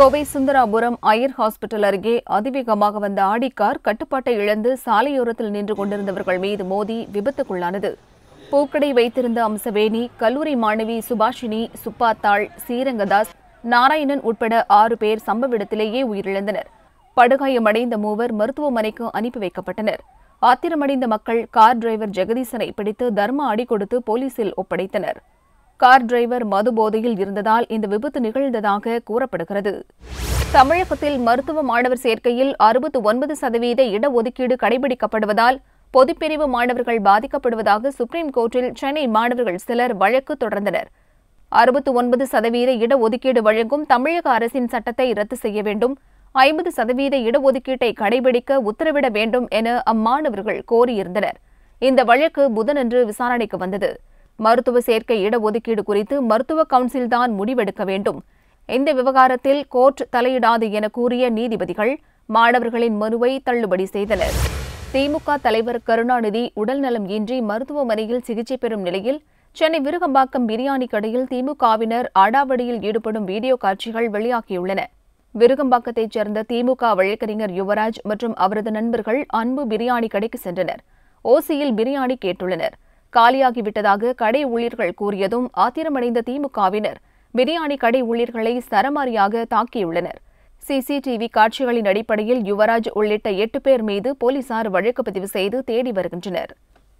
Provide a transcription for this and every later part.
Kovai Sundarapuram Iyer hospital அருகே அதிவேகமாக வந்த ஆடி கார் கட்டுப்பாட்டை இழந்து சாலையோரத்தில் நின்று கொண்டிருந்தவர்கள் மீது மோதி விபத்துக்குள்ளானது பூக்கடை வைத்திருந்த அம்சவேணி கல்லூரி மாணவி சுபாஷினி சுப்பாத்தாள் சீரங்கதாஸ் நாராயணன் உட்பட ஆறு பேர் சம்பவ இடத்திலேயே உயிரிழந்தனர் படுகாயமடைந்த மூவர் மருத்துவமனைக்கு அனுப்பி வைக்கப்பட்டனர் ஆத்திரமடைந்த மக்கள் கார் டிரைவர் ஜெகதீசனை பிடித்து தர்ம அடி கொடுத்து போலீசில் ஒப்படைத்தனர் கார் டிரைவர் மது போதையில் இருந்ததால் இந்த விபத்து நிகழ்ந்ததாக கூறப்படுகிறது தமிழகத்தில் மருத்துவ மாணவர் சேர்க்கையில் அறுபத்து ஒன்பது சதவீத இடஒதுக்கீடு கடைபிடிக்கப்படுவதால் பொதுப்பிரிவு மாணவர்கள் பாதிக்கப்படுவதாக சுப்ரீம் கோர்ட்டில் சென்னை மாணவர்கள் சிலர் வழக்கு தொடர்ந்தனர் அறுபத்து ஒன்பது சதவீத இடஒதுக்கீடு வழங்கும் தமிழக அரசின் சட்டத்தை ரத்து செய்ய வேண்டும் ஐம்பது சதவீத இடஒதுக்கீட்டை கடைபிடிக்க உத்தரவிட வேண்டும் என அம்மாணவர்கள் கோரியிருந்தனர் இந்த வழக்கு புதனன்று விசாரணைக்கு வந்தது மருத்துவ சேர்க்கை இடஒதுக்கீடு குறித்து மருத்துவ கவுன்சில்தான் முடிவெடுக்க வேண்டும் இந்த விவகாரத்தில் கோர்ட் தலையிடாது என கூறிய நீதிபதிகள் மாணவர்களின் மனுவை தள்ளுபடி செய்தனர் திமுக தலைவர் கருணாநிதி உடல்நலம் இன்றி மருத்துவமனையில் சிகிச்சை பெறும் நிலையில் சென்னை விருகம்பாக்கம் பிரியாணி கடையில் திமுகவினர் அடாவடியில் ஈடுபடும் வீடியோ காட்சிகள் வெளியாகியுள்ளன விருகம்பாக்கத்தைச் சேர்ந்த திமுக வழக்கறிஞர் யுவராஜ் மற்றும் அவரது நண்பர்கள் அன்பு பிரியாணி கடைக்கு சென்றனர் ஓசியில் பிரியாணி கேட்டுள்ளனர் காலியாகிவிட்டதாக கடை ஊழியர்கள் கூறியதும் ஆத்திரமடைந்த திமுகவினர் பிரியாணி கடை ஊழியர்களை சரமாரியாக தாக்கியுள்ளனர் சிசிடிவி காட்சிகளின் அடிப்படையில் யுவராஜ் உள்ளிட்ட எட்டு பேர் மீது போலீசார் வழக்கு பதிவு செய்து தேடி வருகின்றனர்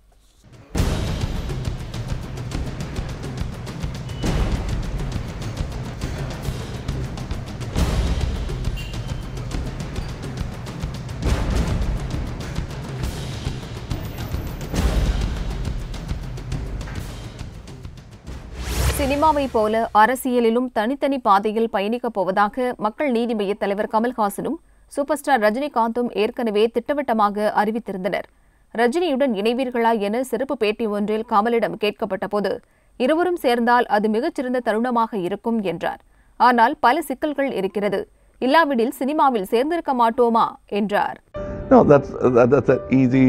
சினிமாவைப் போல அரசியலிலும் தனித்தனி பாதையில் பயணிக்கப் போவதாக மக்கள் நீதி மய்ய தலைவர் கமல்ஹாசனும் சூப்பர் ஸ்டார் ரஜினிகாந்தும் ஏற்கனவே திட்டவட்டமாக அறிவித்திருந்தனர் ரஜினியுடன் இணைவீர்களா என சிறப்பு பேட்டி ஒன்றில் கமலிடம் கேட்கப்பட்டபோது இருவரும் சேர்ந்தால் அது மிகச்சிறந்த தருணமாக இருக்கும் என்றார் ஆனால் பல சிக்கல்கள் இருக்கிறது இல்லாவிடில் சினிமாவில் சேர்ந்திருக்க மாட்டோமா என்றார் No, that's that, that's an easy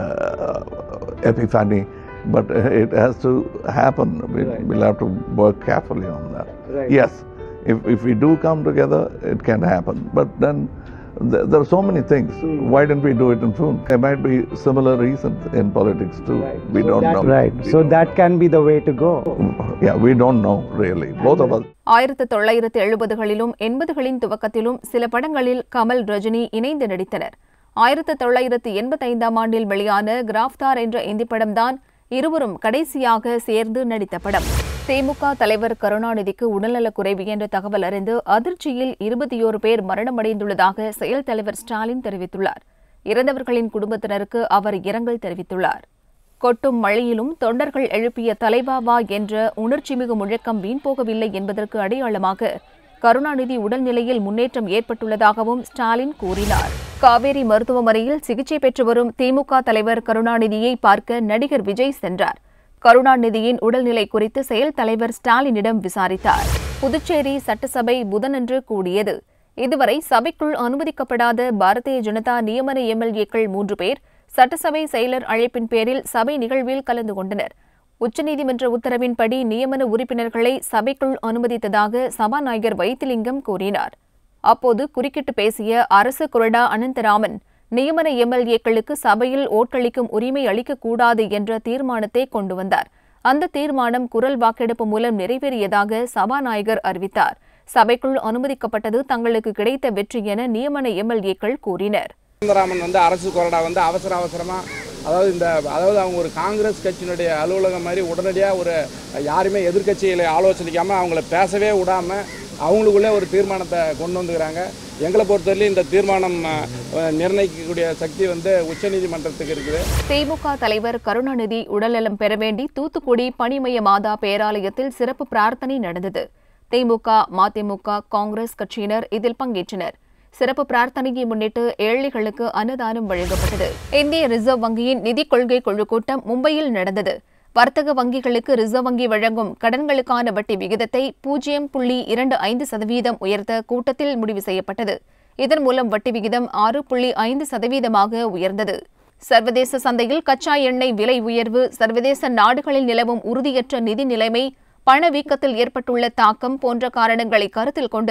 uh, epiphany, but it has to happen. We, Right. We'll have to work carefully on that. Right. Yes, if if we do come together, it can happen. But then th- there are so many things. Why didn't we do it in film? There might be similar reasons in politics too. We don't that, know. Right. We So don't that can be the way to go. know. yeah, we don't know really. Both of us. ஆயிரத்து தொள்ளாயிரத்து எழுபதுகளிலும் எண்பதுகளின் துவக்கத்திலும் சில படங்களில் கமல் ரஜினி இணைந்து நடித்தனர் ஆயிரத்து தொள்ளாயிரத்து எண்பத்தைந்தாம் ஆண்டில் வெளியான கிராஃப்தார் என்ற இந்தி படம்தான் இருவரும் கடைசியாக சேர்ந்து நடித்த படம் திமுக தலைவர் கருணாநிதிக்கு உடல்நலக் குறைவு என்ற தகவல் அறிந்து அதிர்ச்சியில் இருபத்தியோரு பேர் மரணமடைந்துள்ளதாக செயல் தலைவர் ஸ்டாலின் தெரிவித்துள்ளார் இறந்தவர்களின் குடும்பத்தினருக்கு அவர் இரங்கல் தெரிவித்துள்ளார் கொட்டும் மழையிலும் தொண்டர்கள் எழுப்பிய தலைவாவா என்ற உணர்ச்சிமிகு முழக்கம் வீண் போகவில்லை என்பதற்கு அடையாளமாக கருணாநிதி உடல்நிலையில் முன்னேற்றம் ஏற்பட்டுள்ளதாகவும் ஸ்டாலின் கூறினார் காவேரி மருத்துவமனையில் சிகிச்சை பெற்று வரும் திமுக தலைவர் கருணாநிதியை பார்க்க நடிகர் விஜய் சென்றார் கருணாநிதியின் உடல்நிலை குறித்து செயல் தலைவர் ஸ்டாலினிடம் விசாரித்தார் புதுச்சேரி சட்டசபை புதனன்று கூடியது இதுவரை சபைக்குள் அனுமதிக்கப்படாத பாரதிய ஜனதா நியமன எம்எல்ஏக்கள் மூன்று பேர் சட்டசபை செயலர் அழைப்பின் பேரில் சபை நிகழ்வில் கலந்து கொண்டனர் உச்சநீதிமன்ற உத்தரவின்படி நியமன உறுப்பினர்களை சபைக்குள் அனுமதித்ததாக சபாநாயகர் வைத்திலிங்கம் கூறினார் அப்போது குறுக்கிட்டு பேசிய அரசு கொறடா அனந்தராமன் நியமன எம்எல்ஏக்களுக்கு சபையில் ஓட்டளிக்கும் உரிமை அளிக்கக்கூடாது என்ற தீர்மானத்தை கொண்டு வந்தார் அந்த தீர்மானம் குரல் வாக்கெடுப்பு மூலம் நிறைவேறியதாக சபாநாயகர் அறிவித்தார் சபைக்குள் அனுமதிக்கப்பட்டது தங்களுக்கு கிடைத்த வெற்றி என நியமன எம்எல்ஏக்கள் கூறினர் சுந்தராமன் வந்து அரசு கொறடா வந்து அவசர அவசரமாக அதாவது இந்த அதாவது அவங்க ஒரு காங்கிரஸ் கட்சியினுடைய அலுவலகம் மாதிரி உடனடியாக ஒரு யாருமே எதிர்க்கட்சிகளை ஆலோசனைக்காமல் அவங்கள பேசவே விடாமல் அவங்களுக்குள்ளே ஒரு தீர்மானத்தை கொண்டு வந்துக்கிறாங்க எங்களை பொறுத்தவரையிலும் இந்த தீர்மானம் அஹ், நிர்ணயிக்கக்கூடிய சக்தி வந்து உச்சநீதிமன்றத்துக்கு இருக்குது திமுக தலைவர் கருணாநிதி உடல்நலம் பெற வேண்டி தூத்துக்குடி பணிமய மாதா பேராலயத்தில் சிறப்பு பிரார்த்தனை நடந்தது திமுக மதிமுக காங்கிரஸ் கட்சியினர் இதில் பங்கேற்றனர் சிறப்பு பிரார்த்தனையை முன்னிட்டு ஏழைகளுக்கு அன்னதானம் வழங்கப்பட்டது இந்திய ரிசர்வ் வங்கியின் நிதிக் கொள்கை குழு கூட்டம் மும்பையில் நடந்தது வர்த்தக வங்கிகளுக்கு ரிசர்வ் வங்கி வழங்கும் கடன்களுக்கான வட்டி விகிதத்தை பூஜ்ஜியம் புள்ளி இரண்டு ஐந்து சதவீதம் உயர்த்த கூட்டத்தில் முடிவு செய்யப்பட்டது இதன் மூலம் வட்டி விகிதம் ஆறு புள்ளி ஐந்து சதவீதமாக உயர்ந்தது சர்வதேச சந்தையில் கச்சா எண்ணெய் விலை உயர்வு சர்வதேச நாடுகளில் நிலவும் உறுதியற்ற நிதி நிலைமை பணவீக்கத்தில் ஏற்பட்டுள்ள தாக்கம் போன்ற காரணங்களை கருத்தில் கொண்டு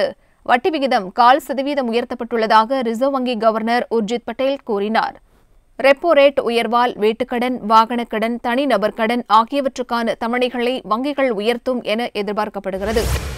வட்டி விகிதம் கால் சதவீதம் உயர்த்தப்பட்டுள்ளதாக ரிசர்வ் வங்கி கவர்னர் உர்ஜித் பட்டேல் கூறினார் ரெப்போ ரேட் உயர்வால் வீட்டுக்கடன் வாகனக்கடன் தனிநபர் கடன் ஆகியவற்றுக்கான தவணைகளை வங்கிகள் உயர்த்தும் என எதிர்பார்க்கப்படுகிறது